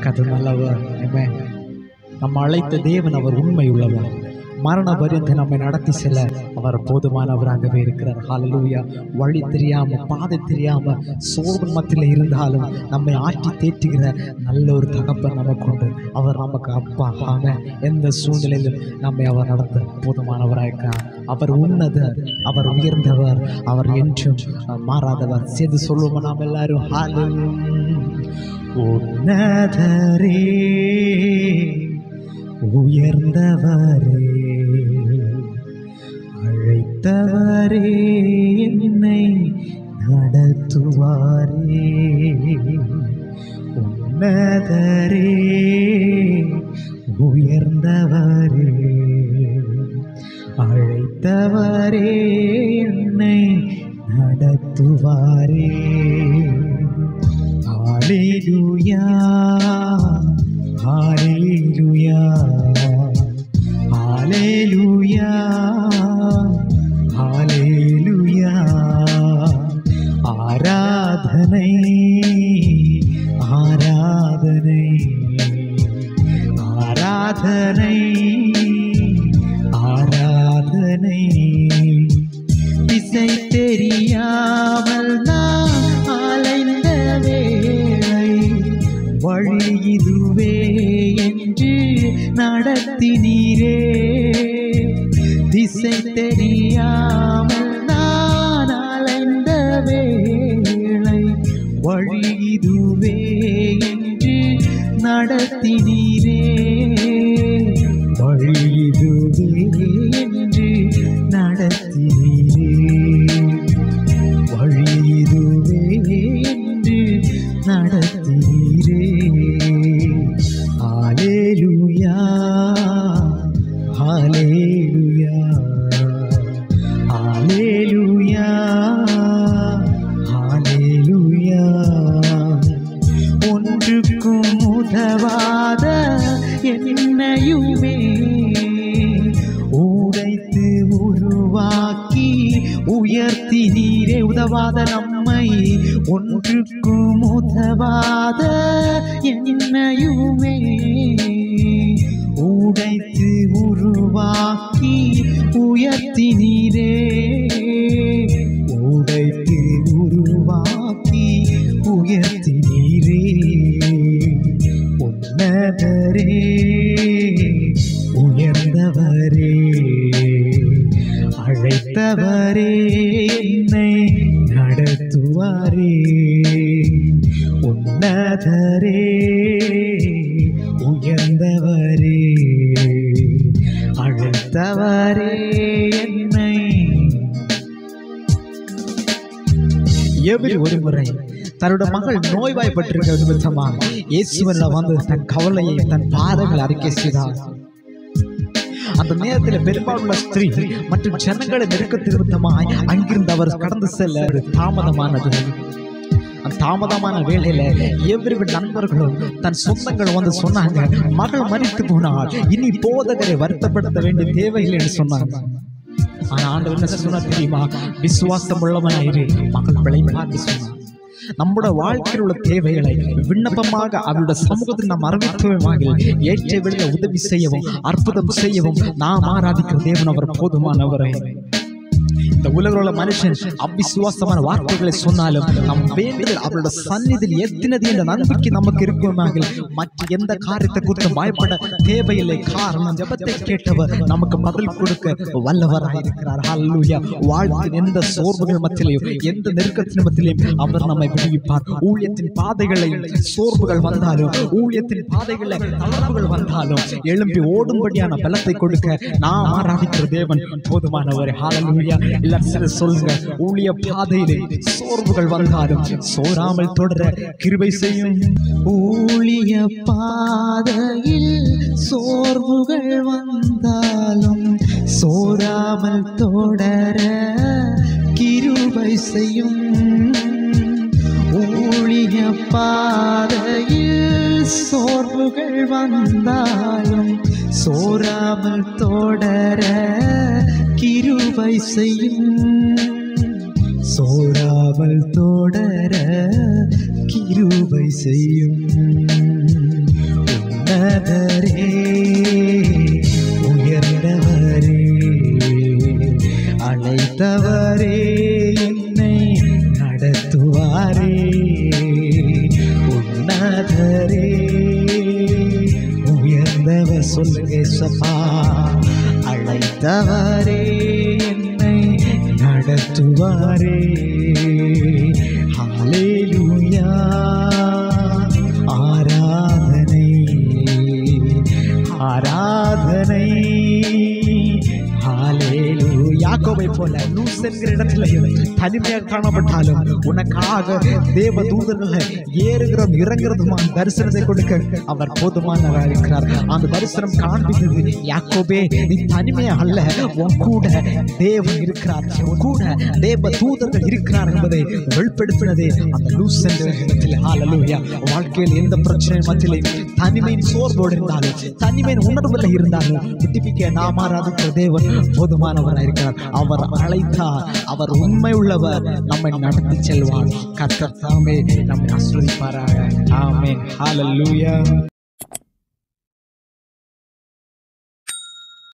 கதை நல்லவர் Amen. நம்ம அழைத்த தேவன் அவர் உண்மை உள்ளவர் மரண பரியந்த நம்மை நடத்தி செல்ல அவர் போதுமானவராகவே இருக்கிறார் ஹalleluya வழி தெரியாம பாதை தெரியாம சோர்வு மத்தியில் இருந்தாலும் நம்மை ஆட்டி தேற்றுகிற நல்ல ஒரு தகப்பன் நமக்கு உண்டு அவர் நமக்கு அப்பா ஆக எந்த சூழ்நிலையிலும் நம்மை அவர் நடத்த போதுமானவராயிருக்கிறார் அவர் உன்னதர் அவர் உயர்ந்தவர் அவர் என்றும் மாறாதவர் சேர்ந்து சொல்லுவோம் நாம் எல்லாரும் ஹalleluya உன்னதரே உயர்ந்தவரே அழைத்தவரே என்னை நடத்துவாரே உன்னதரே உயர்ந்தவரே அழைத்தவரே என்னை நடத்துவாரே ஹalleluya ஹalleluya ஹalleluya ஹalleluya ஆராதனை ஆராதனை ஆராதனை ஆராதனை திசை தெரியாமல் நான் அலைந்த வேளை வழி இதுவே என்று நடத்தினீரே திசை தெரியாமல் நான் அலைந்த வேளை வழி இதுவே என்று நடத்தினீரே வழி இதுவே என்று நடத்தினீரே வழி இதுவே என்று நடத்தினீரே ஹalleluya ஹalleluya ஹalleluya ஹalleluya ஒன்றுக்கும் உதவாத என்னையுமே உடைத்து உருவாக்கி உயர்த்தி நீரே உதவாத நம்மை ஒன்றுக்கும் உதவாத என்னையுமே உடைத்து உருவாக்கி உயர்த்தி நீரே உடைத்து உருவாக்கி உயர்த்தி நீரே உன்னதரே உயர்ந்தவரே அழைத்தவரே என்னை நடத்துவாரே உன்னதரே உயர்ந்தவரே அழைத்தவரே என்னை எவரி ஒரு முறை தன்னோட மகள் நோய்வாய்ப்பட்டிருக்க நிமித்தமாக இயேசுவன்ல வந்து தன் கவலையை தன் பாதங்கள் அறிக்கை செய்தார் அந்த நேரத்தில் பெரும்பாலுள்ள ஸ்திரீ மற்றும் ஜனங்களை நெருக்க நிமித்தமாய் அங்கிருந்து அவர் கடந்து செல்ல ஒரு தாமதமானது அந்த தாமதமான வேளையில எவ்வளவு நண்பர்களும் தன் சொந்தங்கள் வந்து சொன்னாங்க மகள் மறித்து போனால் இனி போதகரை வருத்தப்படுத்த வேண்டிய தேவையில்லை என்று சொன்னாங்க ஆனா ஆண்டவர் என்ன சொன்னார் தெரியுமா விசுவாசம் உள்ளவனாயிரு மகள் பிழைப்பார் சொன்னார் நம்முடைய வாழ்க்கையில் உள்ள தேவைகளை விண்ணப்பமாக அவருடைய சமூகத்தில் நாம் அறிவித்துவமாக ஏற்ற வெளிய உதவி செய்யவும் அற்புதம் செய்யவும் நாம் ஆராதிக்கிற தேவன் அவர் போதுமானவரை இந்த உலகில் உள்ள மனுஷன் அவிசுவாசமான வார்த்தைகளை சொன்னாலும் நம் வேண்டுதல் அவருடைய சந்நிதியில் எத்தினது என்ற நம்பிக்கை நமக்கு இருக்குமாக மற்ற எந்த காரியத்தை குறித்து பயப்பட தேவையில்லை காரணம் ஜெபத்தை கேட்டவர் நமக்கு பதில் கொடுக்க வல்லவராயிருக்கிறார் ஹalleluya வாழ்க்கையின் எந்த சோர்வுகள் மத்தியிலையும் எந்த நெருக்கத்தின் மத்தியிலையும் அவர் நம்மை விடுவிப்பார் ஊழியத்தின் பாதைகளையும் சோர்வுகள் வந்தாலும் ஊழியத்தின் பாதைகளில் தளர்வுகள் வந்தாலும் எழும்பி ஓடும்படியான பலத்தை கொடுக்க நாம் ஆராதிக்கிற தேவன் போதுமானவர் ஹalleluya எல்லாரும் சில சொல்லுங்க ஊழிய பாதையிலே சோர்வுகள் வந்தாலும் சோராமல் தொடர கிருபை செய்யும் ஊழிய பாதையில் சோர்வுகள் வந்தாலும் சோராமல் தொடர கிருபை செய்யும் ஊழிய பாதையில் சோர்வுகள் வந்தாலும் சோராமல் தொடர கிருபை செய்யும் சோராமல் தொடர கிருபை செய்யும் உன்னதரே உயர்ந்தவரே அழைத்தவரே என்னை நடத்துவாரே உன்னதரே உயர்ந்தவர் சொல்லுங்க சப்பா அழைத்தவரே என்னை நடத்துவாரே ஹalleluya ஆராதனை ஆராதனை ஹalleluya யாக்கோபை போல லூஸ் என்கிற இடத்திலையும் தனிமையாக காணப்பட்டாலும் உனக்காக தேவ தூதர்களை ஏறுகிறதும் இறங்குறதுமான தரிசனத்தை கொடுக்க அவர் போதுமானவராக இருக்கிறார் அந்த தரிசனம் காண்பித்தது யாக்கோபே நீ தனிமையா அல்ல உன் கூட தேவன் இருக்கிறார் உன் கூட தேவ தூதர்கள் இருக்கிறார் என்பதை வெளிப்படுத்தினதே அந்த லூஸ் என்ற இடத்தில் ஹalleluya வாழ்க்கையில் எந்த பிரச்சனை மத்தியிலே தனிமையின் சோர்வோடு இருந்தாலும் தனிமையின் உணர்வுல இருந்தாலும் விட்டுவிக்க நாம் ஆராதிக்கிற தேவன் போதுமானவராக இருக்கிறார் அவர் அழைத்தார் அவர் உண்மை உள்ளவர் நம்மை நடத்தி செல்வார் கர்த்தர் தாமே நம்மை ஆசீர்வதிப்பாராக ஆமென் ஹalleluya